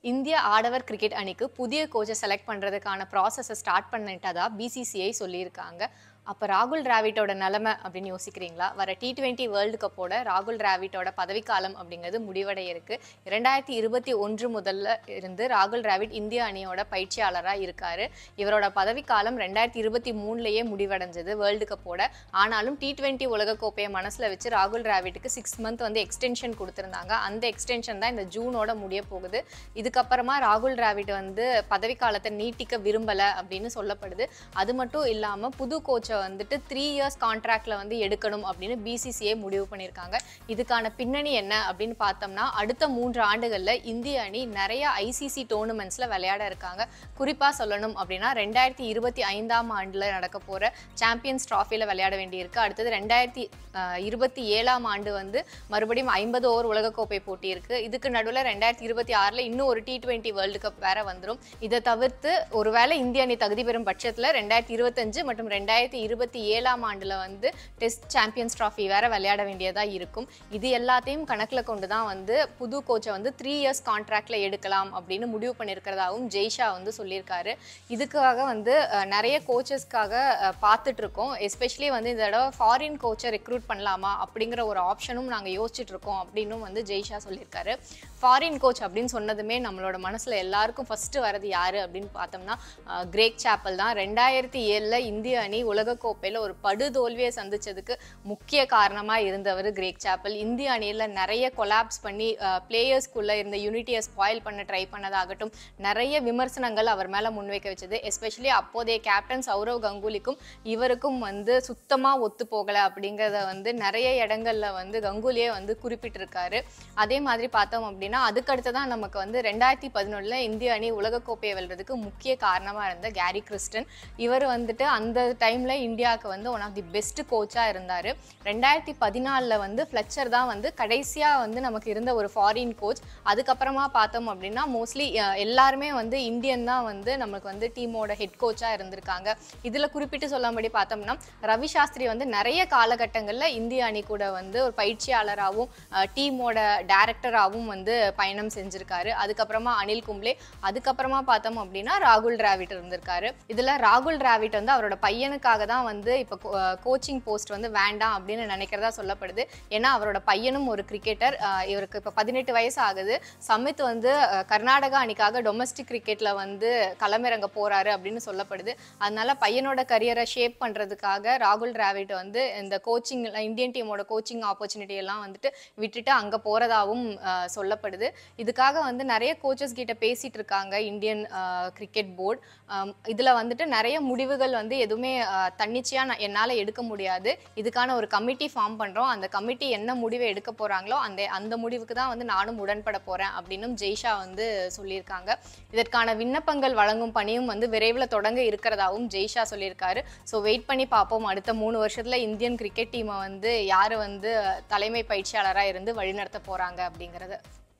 இந்திய ஆடவர் கிரிக்கெட் அணிக்கு புதிய கோச்சை செலக்ட் பண்ணுறதுக்கான ப்ராசஸை ஸ்டார்ட் பண்ணிட்டதா பிசிசிஐ சொல்லியிருக்காங்க அப்போ ராகுல் டிராவிட்டோட நிலைமை அப்படின்னு யோசிக்கிறீங்களா வர டி டுவெண்ட்டி வேர்ல்டு கப்போட ராகுல் டிராவிட்டோட பதவிக்காலம் அப்படிங்கிறது முடிவடைய இருக்கு இரண்டாயிரத்தி இருபத்தி ஒன்று முதல்ல இருந்து ராகுல் டிராவிட் இந்திய அணியோட பயிற்சியாளராக இருக்காரு இவரோட பதவிக்காலம் ரெண்டாயிரத்தி இருபத்தி மூணுலேயே முடிவடைஞ்சது வேர்ல்டு கப்போட ஆனாலும் டி டுவெண்ட்டி உலகக்கோப்பையை மனசில் வச்சு ராகுல் டிராவிட்டுக்கு சிக்ஸ் மந்த் வந்து எக்ஸ்டென்ஷன் கொடுத்துருந்தாங்க அந்த எக்ஸ்டென்ஷன் தான் இந்த ஜூனோட முடிய போகுது இதுக்கப்புறமா ராகுல் டிராவிட் வந்து பதவிக்காலத்தை நீட்டிக்க விரும்பலை அப்படின்னு சொல்லப்படுது அது மட்டும் இல்லாமல் புது கோச்சை வந்துட்டு த்ரீ இயர்ஸ் கான்ட்ராக்டில் வந்து எடுக்கணும் அப்படின்னு பிசிசிஐ முடிவு பண்ணியிருக்காங்க இதுக்கான பின்னணி என்ன அப்படின்னு பார்த்தோம்னா அடுத்த மூன்று ஆண்டுகளில் இந்திய அணி நிறைய ஐசிசி டோர்னமெண்ட்ஸில் விளையாட இருக்காங்க குறிப்பாக சொல்லணும் அப்படின்னா ரெண்டாயிரத்தி இருபத்தி ஐந்தாம் ஆண்டில் நடக்க போகிற சாம்பியன்ஸ் ட்ராஃபியில் விளையாட வேண்டியிருக்கு அடுத்தது ரெண்டாயிரத்தி அஹ், இருபத்தி ஏழாம் ஆண்டு வந்து மறுபடியும் ஐம்பது ஓவர் உலகக்கோப்பை போட்டி இருக்கு இதுக்கு நடுவில் ரெண்டாயிரத்தி இருபத்தி ஆறில் இன்னும் ஒரு டி டுவெண்ட்டி வேர்ல்டு கப் வேற வந்துடும் இதை தவிர்த்து ஒருவேளை இந்திய அணி தகுதி பெறும் பட்சத்தில் ரெண்டாயிரத்தி இருபத்தஞ்சு மற்றும் ரெண்டாயிரத்தி இருபத்தி ஏழாம் ஆண்டில் வந்து டெஸ்ட் சாம்பியன்ஸ் ட்ராஃபி வேற விளையாட வேண்டியதாக இருக்கும் இது எல்லாத்தையும் கணக்கில் கொண்டு தான் வந்து புது கோச்சை வந்து த்ரீ இயர்ஸ் கான்ட்ராக்டில் எடுக்கலாம் அப்படின்னு முடிவு பண்ணியிருக்கிறதாவும் ஜெய்ஷா வந்து சொல்லியிருக்காரு இதுக்காக வந்து அஹ், நிறைய கோச்சஸ்க்காக பார்த்துட்டு இருக்கோம் எஸ்பெஷலி வந்து இந்த தடவை ஃபாரின் கோச்சை ரெக்ரூட் பண்ணலாமா அப்படிங்கிற ஒரு ஆப்ஷனும் நாங்கள் யோசிச்சுட்டு இருக்கோம் அப்படின்னும் வந்து ஜெய்ஷா சொல்லியிருக்காரு ஃபாரின் கோச் அப்படின்னு சொன்னதுமே நம்மளோட மனசில் எல்லாருக்கும் ஃபஸ்ட்டு வரது யார் அப்படின்னு பார்த்தோம்னா அஹ், கிரேக் சாப்பல் தான் ரெண்டாயிரத்தி ஏழில் இந்திய அணி உலகக்கோப்பையில் ஒரு படுதோல்வியை சந்திச்சதுக்கு முக்கிய காரணமாக இருந்தவர் கிரேக் சாப்பல் இந்திய அணியில் நிறைய கொலாப்ஸ் பண்ணி பிளேயர்ஸ்குள்ளே இருந்த யூனிட்டியை ஸ்பாயில் பண்ண ட்ரை பண்ணதாகட்டும் நிறைய விமர்சனங்கள் அவர் மேலே முன்வைக்க வச்சது எஸ்பெஷலி அப்போதைய கேப்டன் சௌரவ் கங்குலிக்கும் இவருக்கும் வந்து சுத்தமாக ஒத்து போகலை அப்படிங்கிறத வந்து நிறைய இடங்கள்ல வந்து கங்குலியே வந்து குறிப்பிட்டிருக்காரு அதே மாதிரி பார்த்தோம் அப்படின்னா அதுக்கடுத்து தான் நமக்கு வந்து ரெண்டாயிரத்தி பதினொன்றில் இந்திய அணி உலகக்கோப்பையை வெல்றதுக்கு முக்கிய காரணமாக இருந்த கேரி கிறிஸ்டன் இவர் வந்துட்டு அந்த டைமில் இந்தியாவுக்கு வந்து ஒன் ஆஃப் தி பெஸ்ட் கோச்சாக இருந்தார் ரெண்டாயிரத்தி பதினாலில் வந்து ஃப்ளச்சர் தான் வந்து கடைசியாக வந்து நமக்கு இருந்த ஒரு ஃபாரின் கோச் அதுக்கப்புறமா பார்த்தோம் அப்படின்னா மோஸ்ட்லி எல்லாருமே வந்து இந்தியன் தான் வந்து நமக்கு வந்து டீமோட ஹெட் கோச்சாக இருந்திருக்காங்க இதில் குறிப்பிட்டு சொல்லும்படி பார்த்தோம்னா ரவி சாஸ்திரி வந்து நிறைய காலகட்டங்களில் இந்திய அணி கூட வந்து ஒரு பயிற்சியாளராகவும் டீமோட டைரக்டராகவும் வந்து பயணம் செஞ்சிருக்காரு அதுக்கப்புறமா அனில் கும்ப்ளே அதுக்கப்புறமா பார்த்தோம் அப்படின்னா ராகுல் டிராவிட் இருந்திருக்காரு இதில் ராகுல் டிராவிட் வந்து அவரோட பையனுக்காக தான் வந்து இப்போ கோச்சிங் போஸ்ட் வந்து வேண்டாம் அப்படின்னு நினைக்கிறதா சொல்லப்படுது ஏன்னா அவரோட பையனும் ஒரு கிரிக்கெட்டர் இவருக்கு இப்போ பதினெட்டு வயசு ஆகுது சமித் வந்து அஹ், கர்நாடகா அணிக்காக டொமஸ்டிக் கிரிக்கெட்ல வந்து களமிறங்க போறாரு அப்படின்னு சொல்லப்படுது அதனால பையனோட கரியரை ஷேப் பண்றதுக்காக ராகுல் டிராவிட் வந்து இந்த கோச்சிங் இந்தியன் டீமோட கோச்சிங் ஆப்பர்ச்சுனிட்டி எல்லாம் வந்துட்டு விட்டுட்டு அங்க போறதாவும் அஹ், சொல்லப்படுது இதுக்காக வந்து நிறைய கோச்சஸ் கிட்ட பேசிட்டு இருக்காங்க இந்தியன் கிரிக்கெட் போர்டு இதுல வந்துட்டு நிறைய முடிவுகள் வந்து எதுவுமே அஹ், தன்னிச்சையா நான் என்னால எடுக்க முடியாது இதுக்கான ஒரு கமிட்டி ஃபார்ம் பண்றோம் அந்த கமிட்டி என்ன முடிவை எடுக்க போறாங்களோ அந்த அந்த முடிவுக்கு தான் வந்து நானும் உடன்பட போறேன் அப்படின்னும் ஜெய்ஷா வந்து சொல்லியிருக்காங்க இதற்கான விண்ணப்பங்கள் வழங்கும் பணியும் வந்து விரைவில் தொடங்க இருக்கிறதாவும் ஜெய்ஷா சொல்லியிருக்காரு ஸோ வெயிட் பண்ணி பார்ப்போம் அடுத்த மூணு வருஷத்துல இந்தியன் கிரிக்கெட் டீமை வந்து யார் வந்து தலைமை பயிற்சியாளராக இருந்து வழிநடத்த போறாங்க அப்படிங்கிறது